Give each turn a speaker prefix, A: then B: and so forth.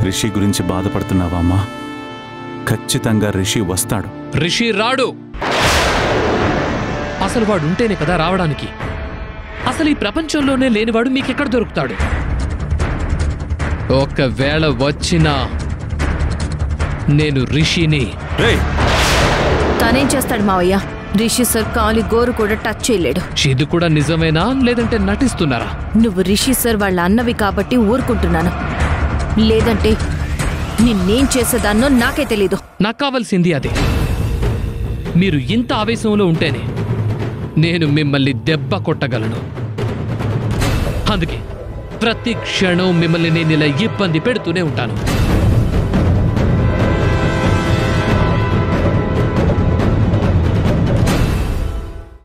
A: రిషి గురించి బాధపడుతున్నావా అమ్మా ఖచ్చితంగా రిషి వస్తాడు
B: రిషి రాడు అసలు వాడు ఉంటేనే కదా రావడానికి అసలు ఈ ప్రపంచంలోనే లేనివాడు మీకెక్కడ దొరుకుతాడు ఒకవేళ వచ్చినా నేను రిషిని
A: రేయ్
C: తనేం చేస్తాడు మావయ్య రిషి సార్ కాలి గోరు కూడా టచ్ చేయలేడు
B: ఇది కూడా నిజమేనా లేదంటే నటిస్తున్నారా
C: నువ్వు రిషి సార్ వాళ్ళ అన్నవి కాబట్టి ఊరుకుంటున్నాను లేదంటే నిన్నేం చేసేదాన్నో నాకే తెలీదు
B: నాకు కావాల్సింది అదే మీరు ఇంత ఆవేశంలో ఉంటేనే నేను మిమ్మల్ని దెబ్బ కొట్టగలను అందుకే ప్రతి క్షణం మిమ్మల్ని నేను ఇలా ఇబ్బంది పెడుతూనే ఉంటాను